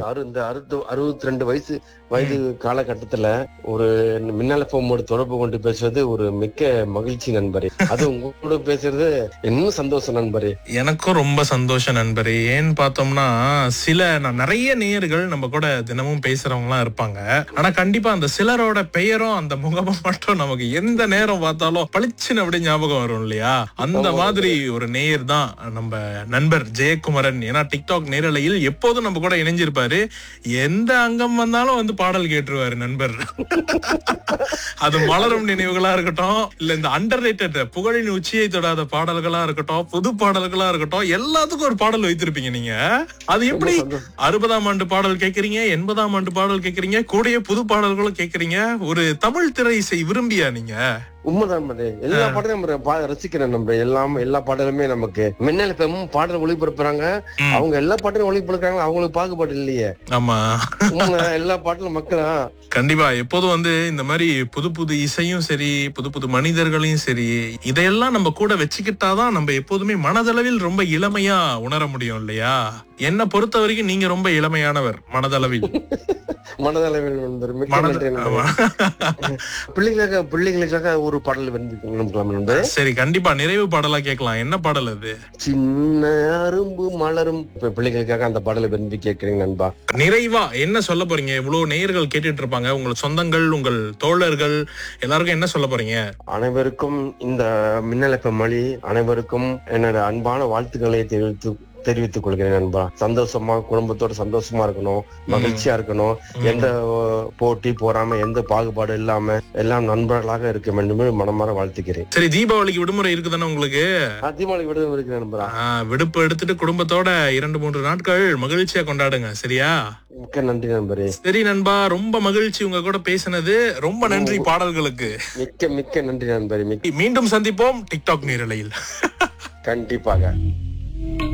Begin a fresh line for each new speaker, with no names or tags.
அறு இந்த அறுபது அறுபத்தி ரெண்டு வயசு வயது காலகட்டத்துல ஒரு மின்னல போமோடு தொடர்பு கொண்டு பேசுவது ஒரு மிக்க மகிழ்ச்சி நண்பரே அது உங்க கூட பேசுறது இன்னும் சந்தோஷம் நண்பரே
எனக்கும் ரொம்ப சந்தோஷம் நண்பரே ஏன்னு பார்த்தோம்னா சில நான் நிறைய நேயர்கள் நம்ம கூட தினமும் பேசுறவங்கலாம் இருப்பாங்க ஆனா கண்டிப்பா அந்த சிலரோட பெயரும் அந்த முகமும் மட்டும் நமக்கு எந்த நேரம் பார்த்தாலும் பளிச்சுன்னு அப்படியே ஞாபகம் வரும் இல்லையா அந்த மாதிரி ஒரு நேயர் தான் நம்ம நண்பர் ஜெயக்குமரன் ஏன்னா டிக்டாக் நேரலையில் எப்போதும் நம்ம கூட இணைஞ்சிருப்பாரு எந்த அங்கம் வந்தாலும் வந்து பாடல் கேட்டுருவாரு நண்பர் அது மலரும் நினைவுகளா இருக்கட்டும் இல்ல இந்த அண்டர் புகழின் உச்சியை தொடாத பாடல்களா இருக்கட்டும் புது பாடல்களா இருக்கட்டும் எல்லாத்துக்கும் ஒரு பாடல் வைத்திருப்பீங்க நீங்க அது எப்படி
ரொம்ப சந்தோஷம்.
அறுபதாம் ஆண்டு பாடல் கேக்குறீங்க எண்பதாம் ஆண்டு பாடல் கேக்குறீங்க கூடயே புது பாடல்களும் கேக்குறீங்க ஒரு தமிழ் திரை இசை விரும்பியா நீங்க
உண்மைதான் நண்பரே எல்லா பாடலும் நம்ம பா- ரசிக்கிறேன் நம்ம எல்லாம் எல்லா பாடலுமே நமக்கு மின்னல் பெம்மும் பாடல் ஒளிபரப்புறாங்க
ம்.
அவங்க எல்லா பாட்டையும் ஒளிபரப்புறாங்க அவங்களுக்கு பாகுபாடு இல்லையே
ஆமா
உண்மை, எல்லா பாட்டிலும் மக்களா
கண்டிப்பா எப்போதும் வந்து இந்த மாதிரி புது புது இசையும் சரி புது புது மனிதர்களையும் சரி இதையெல்லாம் நம்ம கூட வச்சுக்கிட்டாதான் நம்ம எப்போதுமே மனதளவில் ரொம்ப இளமையா உணர முடியும் இல்லையா என்ன பொறுத்த வரைக்கும் நீங்க ரொம்ப இளமையானவர் மனதளவில்
மனதளவில் நண்பர் மிக்க
மனத-
நன்றி நண்பரே.
ஆமா.
பிள்ளைகளுக்காக பிள்ளைகளுக்காக ஒரு பாடல் வந்து நண்பரே
சரி கண்டிப்பா நிறைவு பாடலா கேட்கலாம் என்ன பாடல் அது
சின்ன அரும்பு மலரும் இப்ப பிள்ளைகளுக்காக அந்த பாடலை விரும்பி கேட்கிறேன் நண்பா
நிறைவா என்ன சொல்ல போறீங்க இவ்வளவு நேயர்கள் கேட்டுட்டு இருப்பாங்க உங்கள் சொந்தங்கள் உங்கள் தோழர்கள் எல்லாருக்கும் என்ன சொல்ல போறீங்க
அனைவருக்கும் இந்த மின்னலப்ப மொழி அனைவருக்கும் என்னோட அன்பான வாழ்த்துக்களை தெரிவித்து தெரிவித்துக் கொள்கிறேன் நண்பா சந்தோஷமா குடும்பத்தோட சந்தோஷமா இருக்கணும் மகிழ்ச்சியா இருக்கணும் எந்த அஹ், போட்டி போறாம எந்த பாகுபாடு இல்லாம எல்லாம் நண்பர்களாக இருக்க வேண்டும் என்று மனமாற வாழ்த்துக்கிறேன்
சரி தீபாவளிக்கு விடுமுறை இருக்குதானே உங்களுக்கு
அதிமாலை விட இருக்கிறேன் நண்பரா
ஆ, விடுப்பு எடுத்துட்டு குடும்பத்தோட இரண்டு மூன்று நாட்கள் மகிழ்ச்சியா கொண்டாடுங்க சரியா
மிக்க நன்றி நண்பரே
சரி நண்பா ரொம்ப மகிழ்ச்சி உங்க கூட பேசினது ரொம்ப நன்றி பாடல்களுக்கு
மிக்க மிக்க நன்றி நண்பரே மிக்க
மீண்டும் சந்திப்போம் டிக்டாக் நேரலையில்
கண்டிப்பாக